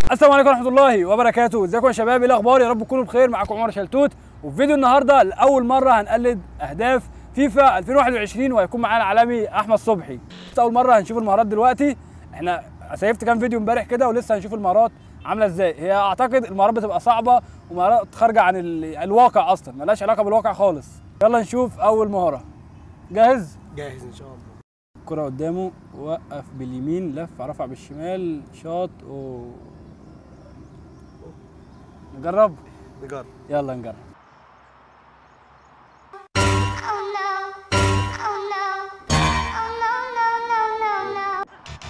السلام عليكم ورحمه الله وبركاته ازيكم يا شباب ايه الاخبار يا رب تكونوا بخير معاكم عمر شلتوت وفي فيديو النهارده لاول مره هنقلد اهداف فيفا 2021 وهيكون معانا العالمي احمد صبحي بس اول مره هنشوف المهارات دلوقتي احنا سيفت كام فيديو امبارح كده ولسه هنشوف المهارات عامله ازاي هي اعتقد المهارات بتبقى صعبه ومهارات خارجه عن ال- الواقع اصلا ملهاش علاقه بالواقع خالص يلا نشوف اول مهاره جاهز جاهز ان شاء الله الكرة قدامه وقف باليمين لف رفع بالشمال شاط و نجرب نجرب يلا نجرب Oh no. Oh no. Oh no, no, no, no, no.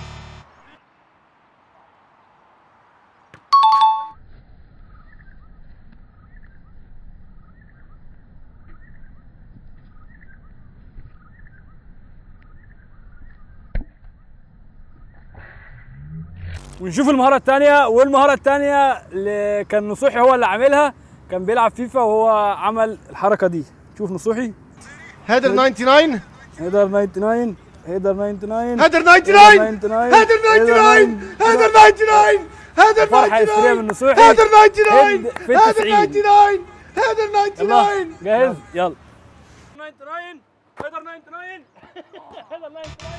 ونشوف المهارة التانية والمهارة التانية اللي كان نصوحي هو اللي عاملها كان بيلعب فيفا وهو عمل الحركة دي شوف نصوحي هيدر 99 هيدر 99 هيدر 99 هيدر 99 هيدر 99 هيدر 99 هيدر فرحة هستيرية من نصوحي هيدر 99 هيد في هيدر 90. 99 هيدر يلا 99 جاهز يلا 99 هيدر 99 هيدر 99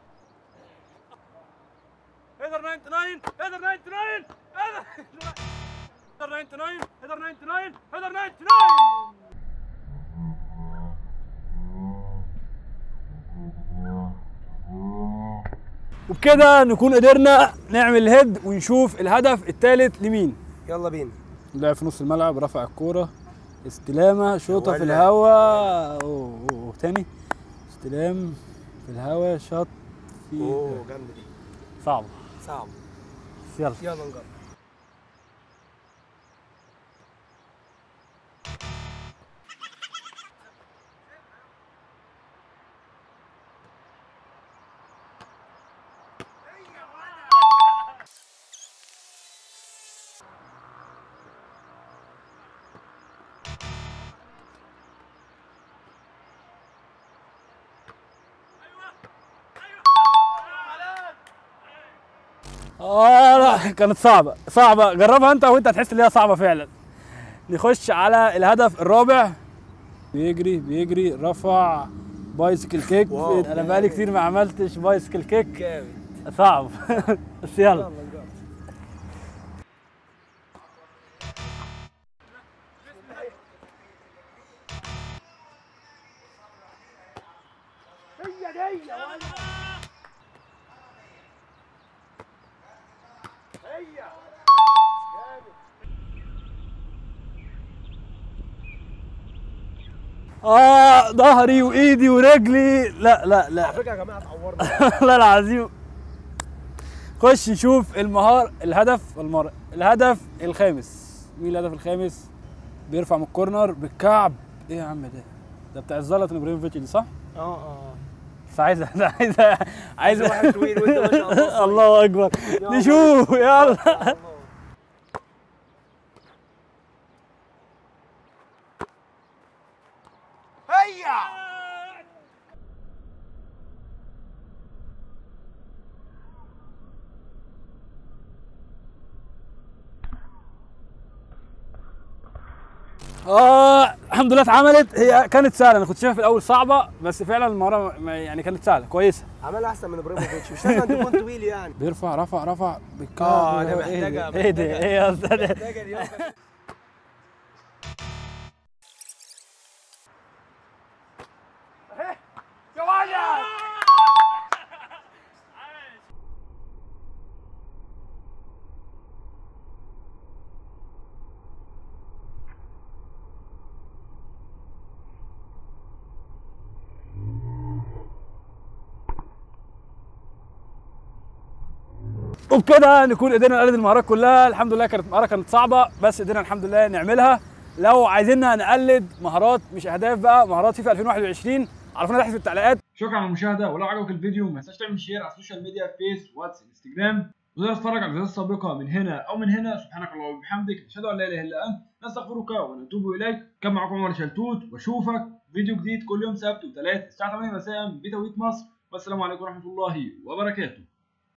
هيدر 99 هيدر 99 هيدر 99 هيدر 99 هيدر 99 وبكده نكون قدرنا نعمل هيد ونشوف الهدف الثالث لمين يلا بينا لعب في نص الملعب رفع الكورة استلامة شوطة في ولا. الهواء أوه, أوه تاني استلام في الهواء شاط في اوه جامده دي صعب صعب بس يلا يلا نجرب اه لا كانت صعبة صعبة جربها انت وانت هتحس ان هي صعبة فعلا نخش على الهدف الرابع بيجري بيجري رفع بايسكل كيك واو. انا بقالي كتير ما عملتش بايسكل كيك جامد صعب بس يلا يلا نجرب اه ظهري وايدي ورجلي لا لا لا على فكره يا جماعه اتعورنا والله العظيم خش نشوف المهار الهدف المر... الهدف الخامس مين الهدف الخامس بيرفع من الكورنر بالكعب ايه يا عم ده ده بتاع الزلط ابراهيموفيتش دي صح اه اه بس عايز عايز عايز واحد طويل وانت ما شاء الله الله اكبر يلا. نشوف يلا هيا اه الحمد لله اتعملت هي كانت سهله انا كنت شايفها في الاول صعبه بس فعلا المهاره ما- يعني كانت سهله كويسه عملها احسن من ابراهيموفيتش مش لازم تكون طويل يعني بيرفع رفع رفع بالكعب آه، ده إيه ده؟ محتاجة- ايه ده محتاجة- ايه يا أستاذ ده؟ محتاجة اليوم. وبكده نكون قدرنا نقلد المهارات كلها الحمد لله كانت مهاره كانت صعبه بس قدرنا الحمد لله نعملها لو عايزيننا نقلد مهارات مش اهداف بقى مهارات فيفا 2021 عرفونا تحت في التعليقات شكرا على المشاهده ولو عجبك الفيديو ما تنساش تعمل شير على السوشيال ميديا فيس واتس انستجرام وتقدر تتفرج على الفيديوهات السابقه من هنا او من هنا سبحانك اللهم وبحمدك نشهد ان لا اله الا انت نستغفرك ونتوب اليك كان معكم عمر شلتوت واشوفك فيديو جديد كل يوم سبت وثلاث الساعه 8 مساء بتوقيت مصر والسلام عليكم ورحمه الله وبركاته